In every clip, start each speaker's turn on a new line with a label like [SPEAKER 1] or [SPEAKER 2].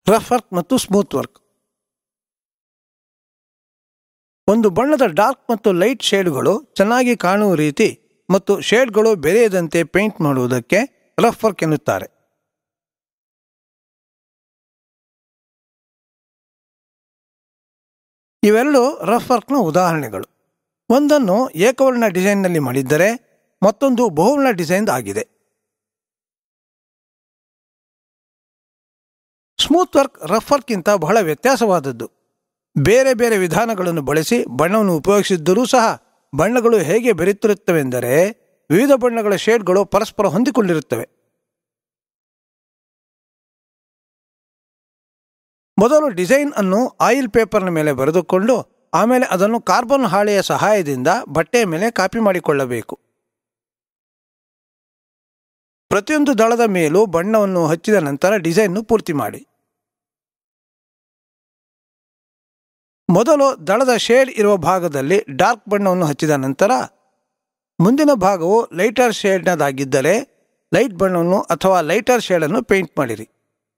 [SPEAKER 1] rough work ಮತ್ತು smooth work ಒಂದು ಬಣ್ಣದ ಡಾರ್ಕ್ ಮತ್ತು ಲೈಟ್ ಶೇಡ್ಗಳು ಚೆನ್ನಾಗಿ ಕಾಣುವ ರೀತಿ ಮತ್ತು ಶೇಡ್ಗಳು ಬೆರೆಯದಂತೆ ಪೇಂಟ್ ಮಾಡುವುದಕ್ಕೆ ರಫ್ ವರ್ಕ್ ಎನ್ನುತ್ತಾರೆ ಇವೆರಡು ರಫ್ ವರ್ಕ್ನ ಉದಾಹರಣೆಗಳು ಒಂದನ್ನು ಏಕವರ್ಣ ಡಿಸೈನ್ನಲ್ಲಿ ಮಾಡಿದ್ದರೆ ಮತ್ತೊಂದು ಬಹುವರ್ಣ ಡಿಸೈನ್ ಆಗಿದೆ ಸ್ಮೂತ್ ವರ್ಕ್ ರಫ್ ವರ್ಕ್ಗಿಂತ ಬಹಳ ವ್ಯತ್ಯಾಸವಾದದ್ದು ಬೇರೆ ಬೇರೆ ವಿಧಾನಗಳನ್ನು ಬಳಸಿ ಬಣ್ಣವನ್ನು ಉಪಯೋಗಿಸಿದ್ದರೂ ಸಹ ಬಣ್ಣಗಳು ಹೇಗೆ ಬೆರೆತಿರುತ್ತವೆಂದರೆ ವಿವಿಧ ಬಣ್ಣಗಳ ಶೇಡ್ಗಳು ಪರಸ್ಪರ ಹೊಂದಿಕೊಂಡಿರುತ್ತವೆ ಮೊದಲು ಡಿಸೈನ್ ಅನ್ನು ಆಯಿಲ್ ಪೇಪರ್ನ ಮೇಲೆ ಬರೆದುಕೊಂಡು ಆಮೇಲೆ ಅದನ್ನು ಕಾರ್ಬನ್ ಹಾಳೆಯ ಸಹಾಯದಿಂದ ಬಟ್ಟೆಯ ಮೇಲೆ ಕಾಪಿ ಮಾಡಿಕೊಳ್ಳಬೇಕು ಪ್ರತಿಯೊಂದು ದಳದ ಮೇಲೂ ಬಣ್ಣವನ್ನು ಹಚ್ಚಿದ ನಂತರ ಡಿಸೈನ್ ಪೂರ್ತಿ ಮಾಡಿ ಮೊದಲು ದಳದ ಶೇಡ್ ಇರುವ ಭಾಗದಲ್ಲಿ ಡಾರ್ಕ್ ಬಣ್ಣವನ್ನು ಹಚ್ಚಿದ ನಂತರ ಮುಂದಿನ ಭಾಗವು ಲೈಟರ್ ಶೇಡ್ನದಾಗಿದ್ದರೆ ಲೈಟ್ ಬಣ್ಣವನ್ನು ಅಥವಾ ಲೈಟರ್ ಶೇಡನ್ನು ಪೇಂಟ್ ಮಾಡಿರಿ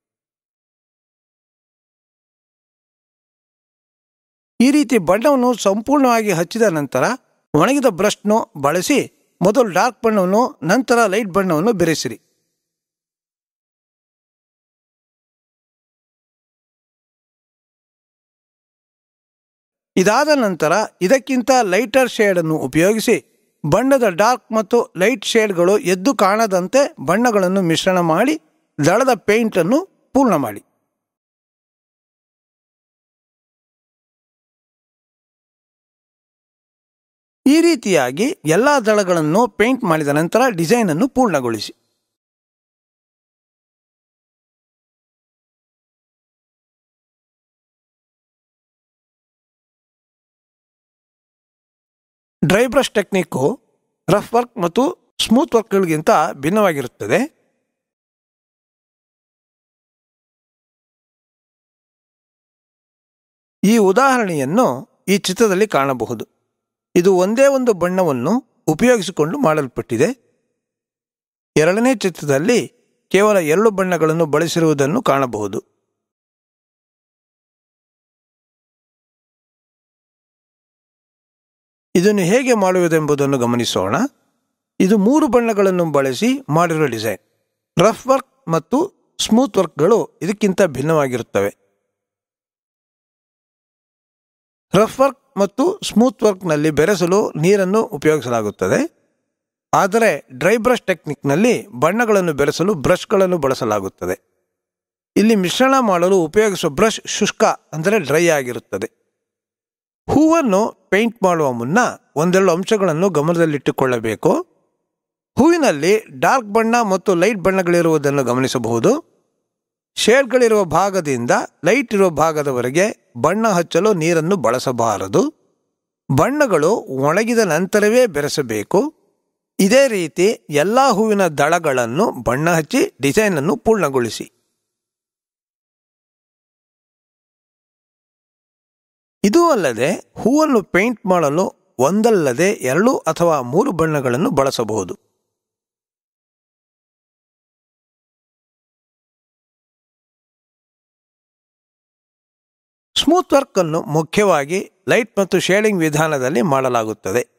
[SPEAKER 1] ಈ ರೀತಿ ಬಣ್ಣವನ್ನು ಸಂಪೂರ್ಣವಾಗಿ ಹಚ್ಚಿದ ನಂತರ ಒಣಗಿದ ಬ್ರಷ್ನು ಬಳಸಿ ಮೊದಲು ಡಾರ್ಕ್ ಬಣ್ಣವನ್ನು ನಂತರ ಲೈಟ್ ಬಣ್ಣವನ್ನು ಬೆರೆಸಿರಿ ಇದಾದ ನಂತರ ಇದಕ್ಕಿಂತ ಲೈಟರ್ ಶೇಡನ್ನು ಉಪಯೋಗಿಸಿ ಬಣ್ಣದ ಡಾರ್ಕ್ ಮತ್ತು ಲೈಟ್ ಶೇಡ್ಗಳು ಎದ್ದು ಕಾಣದಂತೆ ಬಣ್ಣಗಳನ್ನು ಮಿಶ್ರಣ ಮಾಡಿ ದಳದ ಪೇಂಟನ್ನು ಪೂರ್ಣ ಮಾಡಿ ಈ ರೀತಿಯಾಗಿ ಎಲ್ಲ ದಳಗಳನ್ನು ಪೇಂಟ್ ಮಾಡಿದ ನಂತರ ಡಿಸೈನ್ ಅನ್ನು ಪೂರ್ಣಗೊಳಿಸಿ dry brush technique rough work ಮತ್ತು ಸ್ಮೂತ್ ವರ್ಕ್ಗಳಿಗಿಂತ ಭಿನ್ನವಾಗಿರುತ್ತದೆ ಈ ಉದಾಹರಣೆಯನ್ನು ಈ ಚಿತ್ರದಲ್ಲಿ ಕಾಣಬಹುದು ಇದು ಒಂದೇ ಒಂದು ಬಣ್ಣವನ್ನು ಉಪಯೋಗಿಸಿಕೊಂಡು ಮಾಡಲ್ಪಟ್ಟಿದೆ ಎರಡನೇ ಚಿತ್ರದಲ್ಲಿ ಕೇವಲ ಎರಡು ಬಣ್ಣಗಳನ್ನು ಬಳಸಿರುವುದನ್ನು ಕಾಣಬಹುದು ಇದನ್ನು ಹೇಗೆ ಮಾಡುವುದೆಂಬುದನ್ನು ಗಮನಿಸೋಣ ಇದು ಮೂರು ಬಣ್ಣಗಳನ್ನು ಬಳಸಿ ಮಾಡಿರುವ ಡಿಸೈನ್ ರಫ್ ವರ್ಕ್ ಮತ್ತು ಸ್ಮೂತ್ ವರ್ಕ್ಗಳು ಇದಕ್ಕಿಂತ ಭಿನ್ನವಾಗಿರುತ್ತವೆ ರಫ್ ವರ್ಕ್ ಮತ್ತು ಸ್ಮೂತ್ ವರ್ಕ್ನಲ್ಲಿ ಬೆರೆಸಲು ನೀರನ್ನು ಉಪಯೋಗಿಸಲಾಗುತ್ತದೆ ಆದರೆ ಡ್ರೈ ಬ್ರಷ್ ಟೆಕ್ನಿಕ್ನಲ್ಲಿ ಬಣ್ಣಗಳನ್ನು ಬೆರೆಸಲು ಬ್ರಷ್ಗಳನ್ನು ಬಳಸಲಾಗುತ್ತದೆ ಇಲ್ಲಿ ಮಿಶ್ರಣ ಮಾಡಲು ಉಪಯೋಗಿಸುವ ಬ್ರಷ್ ಶುಷ್ಕ ಅಂದರೆ ಡ್ರೈ ಆಗಿರುತ್ತದೆ ಹೂವನ್ನು ಪೇಂಟ್ ಮಾಡುವ ಮುನ್ನ ಒಂದೆರಡು ಅಂಶಗಳನ್ನು ಗಮನದಲ್ಲಿಟ್ಟುಕೊಳ್ಳಬೇಕು ಹೂವಿನಲ್ಲಿ ಡಾರ್ಕ್ ಬಣ್ಣ ಮತ್ತು ಲೈಟ್ ಬಣ್ಣಗಳಿರುವುದನ್ನು ಗಮನಿಸಬಹುದು ಶೇಡ್ಗಳಿರುವ ಭಾಗದಿಂದ ಲೈಟ್ ಇರುವ ಭಾಗದವರೆಗೆ ಬಣ್ಣ ಹಚ್ಚಲು ನೀರನ್ನು ಬಳಸಬಾರದು ಬಣ್ಣಗಳು ಒಣಗಿದ ನಂತರವೇ ಬೆರೆಸಬೇಕು ಇದೇ ರೀತಿ ಎಲ್ಲ ಹೂವಿನ ದಳಗಳನ್ನು ಬಣ್ಣ ಹಚ್ಚಿ ಡಿಸೈನ್ ಅನ್ನು ಪೂರ್ಣಗೊಳಿಸಿ ಇದೂ ಅಲ್ಲದೆ ಹೂವನ್ನು ಪೇಂಟ್ ಮಾಡಲು ಒಂದಲ್ಲದೆ ಎರಡು ಅಥವಾ ಮೂರು ಬಣ್ಣಗಳನ್ನು ಬಳಸಬಹುದು ಸ್ಮೂತ್ ವರ್ಕ್ ಅನ್ನು ಮುಖ್ಯವಾಗಿ ಲೈಟ್ ಮತ್ತು ಶೇಡಿಂಗ್ ವಿಧಾನದಲ್ಲಿ ಮಾಡಲಾಗುತ್ತದೆ